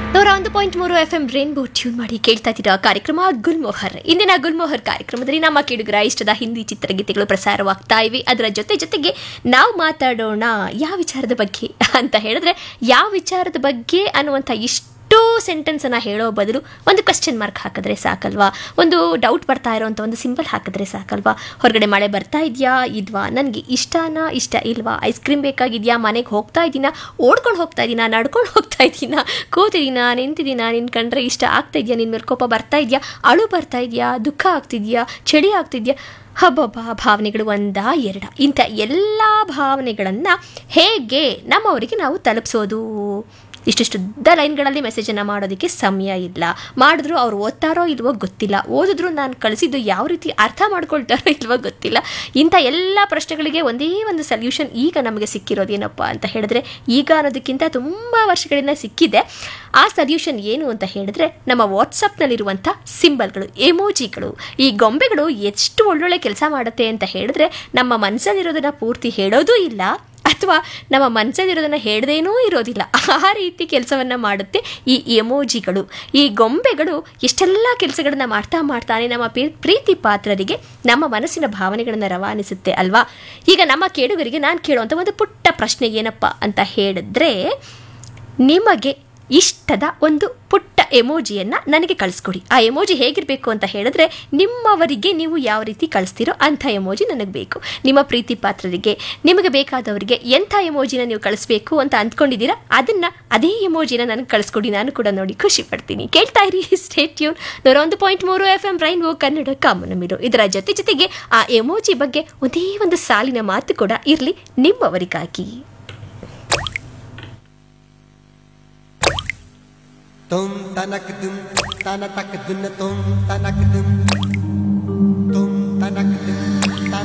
ನೂರ ಒಂದು ಪಾಯಿಂಟ್ ಮೂರು ಎಫ್ ಎಂ ರೇನ್ಬೋ ಟ್ಯೂನ್ ಮಾಡಿ ಕೇಳ್ತಾ ಇದ್ದೀರಾ ಕಾರ್ಯಕ್ರಮ ಗುಲ್ಮೋಹರ್ ಇಂದಿನ ಗುಲ್ಮೋಹರ್ ಕಾರ್ಯಕ್ರಮದಲ್ಲಿ ನಮ್ಮ ಕೇಳುಗರ ಇಷ್ಟದ ಹಿಂದಿ ಚಿತ್ರಗೀತೆಗಳು ಪ್ರಸಾರವಾಗ್ತಾ ಇವೆ ಅದರ ಜೊತೆ ಜೊತೆಗೆ ನಾವು ಮಾತಾಡೋಣ ಯಾವ ವಿಚಾರದ ಬಗ್ಗೆ ಅಂತ ಹೇಳಿದ್ರೆ ಯಾವ ವಿಚಾರದ ಬಗ್ಗೆ ಅನ್ನುವಂಥ ಇಷ್ಟು ಸೆಂಟೆನ್ಸ್ ಅನ್ನ ಹೇಳೋ ಬದಲು ಒಂದು ಕ್ವಶನ್ ಮಾರ್ಕ್ ಹಾಕಿದ್ರೆ ಸಾಕಲ್ವಾ ಒಂದು ಡೌಟ್ ಬರ್ತಾ ಇರೋಂಥ ಒಂದು ಸಿಂಬಲ್ ಹಾಕಿದ್ರೆ ಸಾಕಲ್ವಾ ಹೊರಗಡೆ ಮಳೆ ಬರ್ತಾ ಇದೆಯಾ ಇದ್ವಾ ನನಗೆ ಇಷ್ಟನಾ ಇಷ್ಟ ಇಲ್ವಾ ಐಸ್ ಕ್ರೀಮ್ ಬೇಕಾಗಿದೆಯಾ ಮನೆಗೆ ಹೋಗ್ತಾ ಇದ್ದೀನಾ ಓಡ್ಕೊಂಡು ಹೋಗ್ತಾ ಇದ್ದೀನಾ ನಡ್ಕೊಂಡು ಹೋಗ್ತಾ ಇದ್ದೀನಾ ಕೂತಿದ್ದೀನಾ ನಿಂತಿದ್ದೀನಾ ನಿನ್ ಕಂಡ್ರೆ ಇಷ್ಟ ಆಗ್ತಾ ಇದೆಯಾ ನಿನ್ನ ಮೇಲೆ ಕೋಪ ಬರ್ತಾ ಇದೆಯಾ ಅಳು ಬರ್ತಾ ಇದೆಯಾ ದುಃಖ ಆಗ್ತಿದ್ಯಾ ಚಳಿ ಆಗ್ತಿದ್ಯಾ ಹಬ್ಬಬ್ಬ ಭಾವನೆಗಳು ಒಂದಾ ಎರಡ ಇಂಥ ಎಲ್ಲ ಭಾವನೆಗಳನ್ನು ಹೇಗೆ ನಮ್ಮವರಿಗೆ ನಾವು ತಲುಪಿಸೋದು ಇಷ್ಟಿಷ್ಟುದ್ದ ಲೈನ್ಗಳಲ್ಲಿ ಮೆಸೇಜನ್ನು ಮಾಡೋದಕ್ಕೆ ಸಮಯ ಇಲ್ಲ ಮಾಡಿದ್ರು ಅವ್ರು ಓದ್ತಾರೋ ಇಲ್ವೋ ಗೊತ್ತಿಲ್ಲ ಓದಿದ್ರು ನಾನು ಕಳಿಸಿದ್ದು ಯಾವ ರೀತಿ ಅರ್ಥ ಮಾಡ್ಕೊಳ್ತಾರೋ ಇಲ್ವೋ ಗೊತ್ತಿಲ್ಲ ಇಂಥ ಎಲ್ಲ ಪ್ರಶ್ನೆಗಳಿಗೆ ಒಂದೇ ಒಂದು ಸಲ್ಯೂಷನ್ ಈಗ ನಮಗೆ ಸಿಕ್ಕಿರೋದೇನಪ್ಪ ಅಂತ ಹೇಳಿದ್ರೆ ಈಗ ಅನ್ನೋದಕ್ಕಿಂತ ತುಂಬ ವರ್ಷಗಳಿಂದ ಸಿಕ್ಕಿದೆ ಆ ಸಲ್ಯೂಷನ್ ಏನು ಅಂತ ಹೇಳಿದ್ರೆ ನಮ್ಮ ವಾಟ್ಸಪ್ನಲ್ಲಿರುವಂಥ ಸಿಂಬಲ್ಗಳು ಎಮೋಜಿಗಳು ಈ ಗೊಂಬೆಗಳು ಎಷ್ಟು ಒಳ್ಳೊಳ್ಳೆ ಕೆಲಸ ಮಾಡುತ್ತೆ ಅಂತ ಹೇಳಿದ್ರೆ ನಮ್ಮ ಮನಸ್ಸಲ್ಲಿರೋದನ್ನ ಪೂರ್ತಿ ಹೇಳೋದೂ ಇಲ್ಲ ಅಥವಾ ನಮ್ಮ ಮನಸ್ಸಲ್ಲಿರೋದನ್ನು ಹೇಳ್ದೇನೂ ಇರೋದಿಲ್ಲ ಆ ರೀತಿ ಕೆಲಸವನ್ನು ಮಾಡುತ್ತೆ ಈ ಎಮೋಜಿಗಳು ಈ ಗೊಂಬೆಗಳು ಎಷ್ಟೆಲ್ಲ ಕೆಲಸಗಳನ್ನ ಮಾಡ್ತಾ ಮಾಡ್ತಾನೆ ನಮ್ಮ ಪಿ- ಪ್ರೀತಿ ಪಾತ್ರರಿಗೆ ನಮ್ಮ ಮನಸ್ಸಿನ ಭಾವನೆಗಳನ್ನು ರವಾನಿಸುತ್ತೆ ಅಲ್ವಾ ಈಗ ನಮ್ಮ ಕೇಳುಗರಿಗೆ ನಾನು ಕೇಳುವಂಥ ಒಂದು ಪುಟ್ಟ ಪ್ರಶ್ನೆ ಏನಪ್ಪ ಅಂತ ಹೇಳಿದ್ರೆ ನಿಮಗೆ ಇಷ್ಟದ ಒಂದು ಪುಟ್ಟ ಎಮೋಜಿಯನ್ನು ನನಗೆ ಕಳಿಸ್ಕೊಡಿ ಆ ಎಮೋಜಿ ಹೇಗಿರಬೇಕು ಅಂತ ಹೇಳಿದ್ರೆ ನಿಮ್ಮವರಿಗೆ ನೀವು ಯಾವ ರೀತಿ ಕಳಿಸ್ತೀರೋ ಅಂಥ ಎಮೋಜಿ ನನಗೆ ಬೇಕು ನಿಮ್ಮ ಪ್ರೀತಿ ಪಾತ್ರರಿಗೆ ನಿಮಗೆ ಬೇಕಾದವರಿಗೆ ಎಂಥ ಎಮೋಜಿನ ನೀವು ಕಳಿಸ್ಬೇಕು ಅಂತ ಅಂದ್ಕೊಂಡಿದ್ದೀರಾ ಅದನ್ನು ಅದೇ ಎಮೋಜಿನ ನನಗೆ ಕಳಿಸ್ಕೊಡಿ ನಾನು ಕೂಡ ನೋಡಿ ಖುಷಿ ಪಡ್ತೀನಿ ಕೇಳ್ತಾ ಇರಿ ಸ್ಟೇಟ್ ಟ್ಯೂನ್ ನೂರ ಒಂದು ಪಾಯಿಂಟ್ ಮೂರು ಎಫ್ ಎಂ ರೈನ್ಬೋ ಕನ್ನಡ ಕಾಮನಮಿರು ಇದರ ಜೊತೆ ಜೊತೆಗೆ ಆ ಎಮೋಜಿ ಬಗ್ಗೆ ಒಂದೇ ಒಂದು ಸಾಲಿನ ಮಾತು ಕೂಡ ಇರಲಿ ನಿಮ್ಮವರಿಗಾಗಿ तुम तनक दुम तन तक दुन तुम तनक दुम